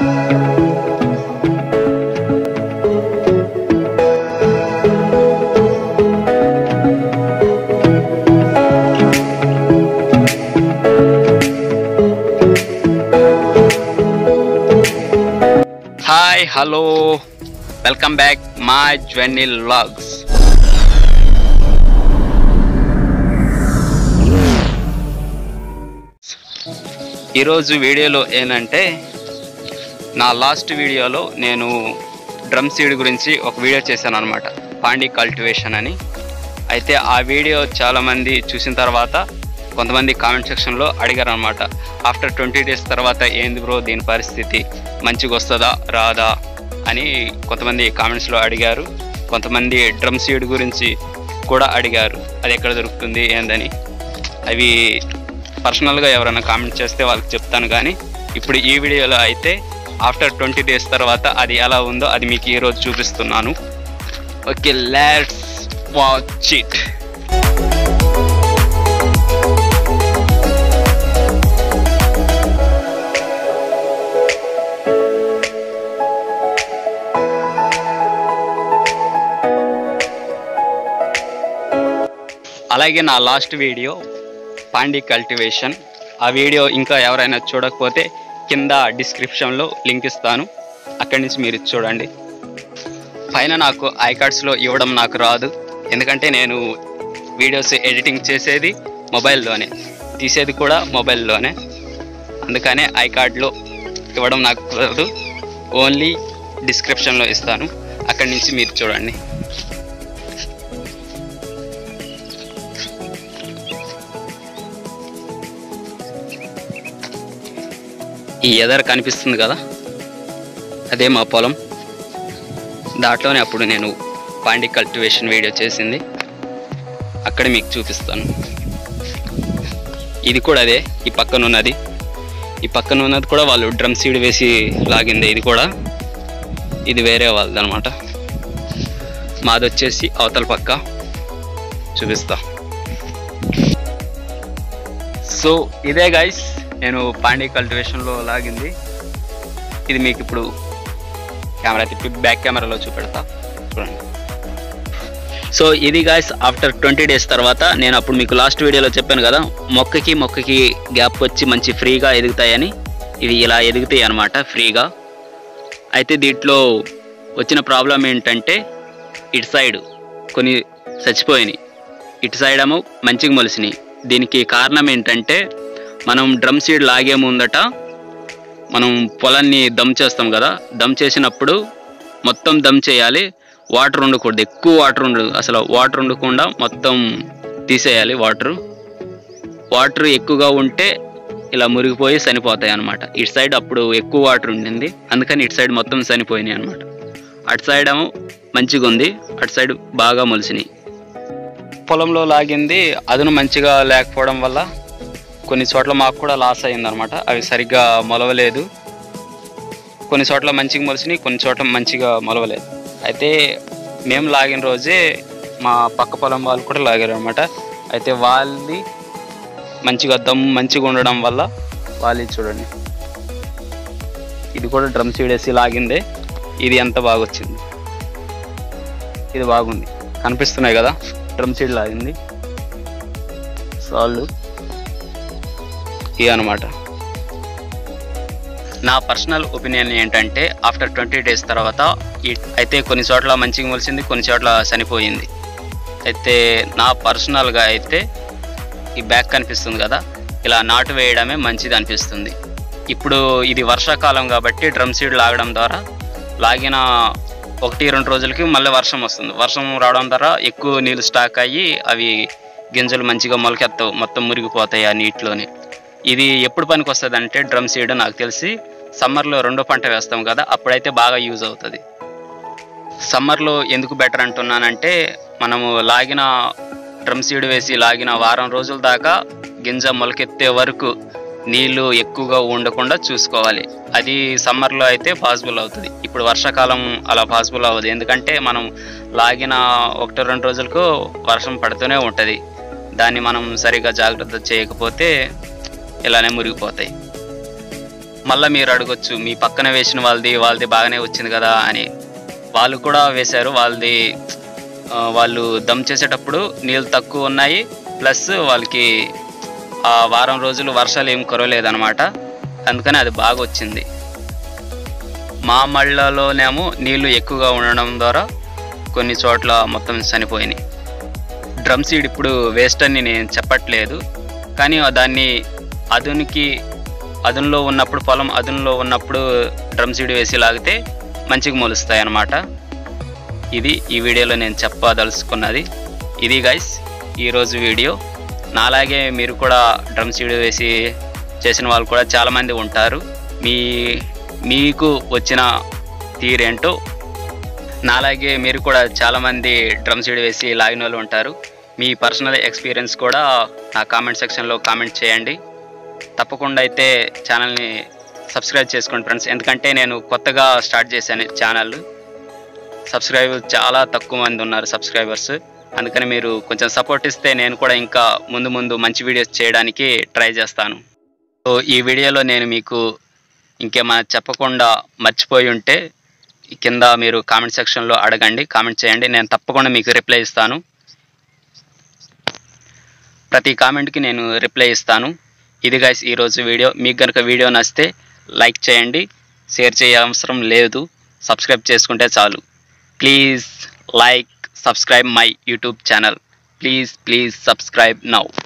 hi hello welcome back మా జ్వెన్నీ logs ఈరోజు వీడియోలో ఏంటంటే నా లాస్ట్ వీడియోలో నేను డ్రమ్ సీడ్ గురించి ఒక వీడియో చేశాను అనమాట పాండి కల్టివేషన్ అని అయితే ఆ వీడియో చాలామంది చూసిన తర్వాత కొంతమంది కామెంట్ సెక్షన్లో అడిగారు అనమాట ఆఫ్టర్ ట్వంటీ డేస్ తర్వాత ఏంది బ్రో దీని పరిస్థితి మంచిగా వస్తుందా రాదా అని కొంతమంది కామెంట్స్లో అడిగారు కొంతమంది డ్రమ్ సీడ్ గురించి కూడా అడిగారు అది ఎక్కడ దొరుకుతుంది ఏందని అవి పర్సనల్గా ఎవరైనా కామెంట్ చేస్తే వాళ్ళకి చెప్తాను కానీ ఇప్పుడు ఈ వీడియోలో అయితే ఆఫ్టర్ ట్వంటీ డేస్ తర్వాత అది ఎలా ఉందో అది మీకు ఈరోజు చూపిస్తున్నాను ఓకే లెట్స్ వాచ్ ఇట్ అలాగే నా లాస్ట్ వీడియో పాండి కల్టివేషన్ ఆ వీడియో ఇంకా ఎవరైనా చూడకపోతే కింద డిస్క్రిప్షన్లో లింక్ ఇస్తాను అక్కడి నుంచి మీరు చూడండి పైన నాకు ఐకార్డ్స్లో ఇవ్వడం నాకు రాదు ఎందుకంటే నేను వీడియోస్ ఎడిటింగ్ చేసేది మొబైల్లోనే తీసేది కూడా మొబైల్లోనే అందుకనే ఐకార్డ్లో ఇవ్వడం నాకు కుదరదు ఓన్లీ డిస్క్రిప్షన్లో ఇస్తాను అక్కడి నుంచి మీరు చూడండి ఈ ఎదర కనిపిస్తుంది కదా అదే మా పొలం దాంట్లోనే అప్పుడు నేను పాండి కల్టివేషన్ వీడియో చేసింది అక్కడ మీకు చూపిస్తాను ఇది కూడా అదే ఈ పక్కన ఉన్నది ఈ పక్కన ఉన్నది కూడా వాళ్ళు డ్రమ్ సీడ్ వేసి లాగిందే ఇది కూడా ఇది వేరే వాళ్ళది అనమాట మాది వచ్చేసి అవతల పక్క చూపిస్తా సో ఇదే గైస్ నేను పాండి కల్టివేషన్లో లాగింది ఇది మీకు ఇప్పుడు కెమెరా తిప్పి బ్యాక్ కెమెరాలో చూపెడతా చూడండి సో ఇది గాయస్ ఆఫ్టర్ ట్వంటీ డేస్ తర్వాత నేను అప్పుడు మీకు లాస్ట్ వీడియోలో చెప్పాను కదా మొక్కకి మొక్కకి గ్యాప్ వచ్చి మంచి ఫ్రీగా ఎదుగుతాయని ఇవి ఇలా ఎదుగుతాయి అన్నమాట ఫ్రీగా అయితే దీంట్లో వచ్చిన ప్రాబ్లం ఏంటంటే ఇటు సైడ్ కొన్ని చచ్చిపోయినాయి ఇటు సైడ్ ఏమో మంచిగా మొలిసినాయి దీనికి కారణం ఏంటంటే మనం డ్రమ్ సీడ్ లాగే ముందట మనం పొలాన్ని దమ్ చేస్తాం కదా దమ్ చేసినప్పుడు మొత్తం దమ్ చేయాలి వాటర్ ఉండకూడదు ఎక్కువ వాటర్ ఉండదు అసలు వాటర్ ఉండకుండా మొత్తం తీసేయాలి వాటర్ వాటర్ ఎక్కువగా ఉంటే ఇలా మురిగిపోయి చనిపోతాయి అనమాట ఇటు సైడ్ అప్పుడు ఎక్కువ వాటర్ ఉండింది అందుకని ఇటు సైడ్ మొత్తం చనిపోయినాయి అనమాట అటు సైడ్ ఏమో మంచిగా ఉంది అటు సైడ్ బాగా మొలిసినాయి పొలంలో లాగింది అదును మంచిగా లేకపోవడం వల్ల కొన్ని చోట్ల మాకు కూడా లాస్ అయిందనమాట అవి సరిగ్గా మొలవలేదు కొన్ని చోట్ల మంచిగా మొలిసినాయి కొన్ని చోట్ల మంచిగా మొలవలేదు అయితే మేము లాగిన రోజే మా పక్క పొలం వాళ్ళు కూడా లాగారు అనమాట అయితే వాళ్ళది మంచిగా దమ్ మంచిగా ఉండడం వల్ల వాళ్ళు చూడండి ఇది కూడా డ్రమ్ సీడ్ వేసి లాగిందే ఇది ఎంత బాగా వచ్చింది ఇది బాగుంది కనిపిస్తున్నాయి కదా డ్రమ్ సీడ్ లాగింది సాల్వ్ ఇవి అనమాట నా పర్సనల్ ఒపీనియన్ ఏంటంటే ఆఫ్టర్ ట్వంటీ డేస్ తర్వాత ఈ- అయితే కొన్ని చోట్ల మంచిగా మొలిసింది కొన్ని చోట్ల చనిపోయింది అయితే నా పర్సనల్గా అయితే ఈ బ్యాక్ కనిపిస్తుంది కదా ఇలా నాటు వేయడమే మంచిది అనిపిస్తుంది ఇప్పుడు ఇది వర్షాకాలం కాబట్టి డ్రమ్ సీడ్ లాగడం ద్వారా లాగిన ఒకటి రెండు రోజులకి మళ్ళీ వర్షం వస్తుంది వర్షం రావడం ద్వారా ఎక్కువ నీళ్ళు స్టాక్ అయ్యి అవి గింజలు మంచిగా మొలకెత్తవు మొత్తం మురిగిపోతాయి ఆ నీటిలోనే ఇది ఎప్పుడు పనికి వస్తుంది అంటే డ్రమ్ సీడ్ నాకు తెలిసి సమ్మర్లో రెండో పంట వేస్తాం కదా అప్పుడైతే బాగా యూజ్ అవుతుంది సమ్మర్లో ఎందుకు బెటర్ అంటున్నానంటే మనము లాగిన డ్రమ్ సీడ్ వేసి లాగిన వారం రోజుల దాకా గింజ మొలకెత్తే వరకు నీళ్లు ఎక్కువగా ఉండకుండా చూసుకోవాలి అది సమ్మర్లో అయితే పాసిబుల్ అవుతుంది ఇప్పుడు వర్షాకాలం అలా పాసిబుల్ అవ్వదు ఎందుకంటే మనం లాగిన ఒకటి రెండు రోజులకు వర్షం పడుతూనే ఉంటుంది దాన్ని మనం సరిగా జాగ్రత్త చేయకపోతే ఇలానే మురిగిపోతాయి మళ్ళీ మీరు అడగొచ్చు మీ పక్కన వేసిన వాళ్ళది వాళ్ళది బాగానే వచ్చింది కదా అని వాళ్ళు కూడా వేశారు వాళ్ళది ఆ, వాళ్ళు దమ్ చేసేటప్పుడు నీళ్ళు తక్కువ ఉన్నాయి ప్లస్ వాళ్ళకి ఆ వారం రోజులు వర్షాలు ఏం కురవలేదన్నమాట అందుకని అది బాగా వచ్చింది మా మళ్ళలోనేమో నీళ్లు ఎక్కువగా ఉండడం ద్వారా కొన్ని చోట్ల మొత్తం చనిపోయినాయి డ్రమ్ సీడ్ ఇప్పుడు వేస్ట్ అని నేను చెప్పట్లేదు కానీ దాన్ని అదునికి అదునులో ఉన్నప్పుడు పొలం అదునులో ఉన్నప్పుడు డ్రమ్ సీడ్ వేసి లాగితే మంచిగా మొలుస్తాయి అన్నమాట ఇది ఈ వీడియోలో నేను చెప్పదలుచుకున్నది ఇది గైస్ ఈరోజు వీడియో నాలాగే మీరు కూడా డ్రమ్ సీడ్ వేసి చేసిన వాళ్ళు కూడా చాలామంది ఉంటారు మీ మీకు వచ్చిన తీరేంటో నాలాగే మీరు కూడా చాలామంది డ్రమ్ సీడ్ వేసి లాగిన వాళ్ళు ఉంటారు మీ పర్సనల్ ఎక్స్పీరియన్స్ కూడా నా కామెంట్ సెక్షన్లో కామెంట్ చేయండి తప్పకుండా అయితే ఛానల్ని సబ్స్క్రైబ్ చేసుకోండి ఫ్రెండ్స్ ఎందుకంటే నేను కొత్తగా స్టార్ట్ చేశాను ఛానల్ సబ్స్క్రైబ్ చాలా తక్కువ మంది ఉన్నారు సబ్స్క్రైబర్స్ అందుకని మీరు కొంచెం సపోర్ట్ ఇస్తే నేను కూడా ఇంకా ముందు ముందు మంచి వీడియోస్ చేయడానికి ట్రై చేస్తాను సో ఈ వీడియోలో నేను మీకు ఇంకేమైనా చెప్పకుండా మర్చిపోయి ఉంటే కింద మీరు కామెంట్ సెక్షన్లో అడగండి కామెంట్ చేయండి నేను తప్పకుండా మీకు రిప్లై ఇస్తాను ప్రతి కామెంట్కి నేను రిప్లై ఇస్తాను ఇది గైస్ ఈరోజు వీడియో మీకు కనుక వీడియో నచ్చితే లైక్ చేయండి షేర్ చేయ అవసరం లేదు సబ్స్క్రైబ్ చేసుకుంటే చాలు please like subscribe my YouTube channel please please subscribe now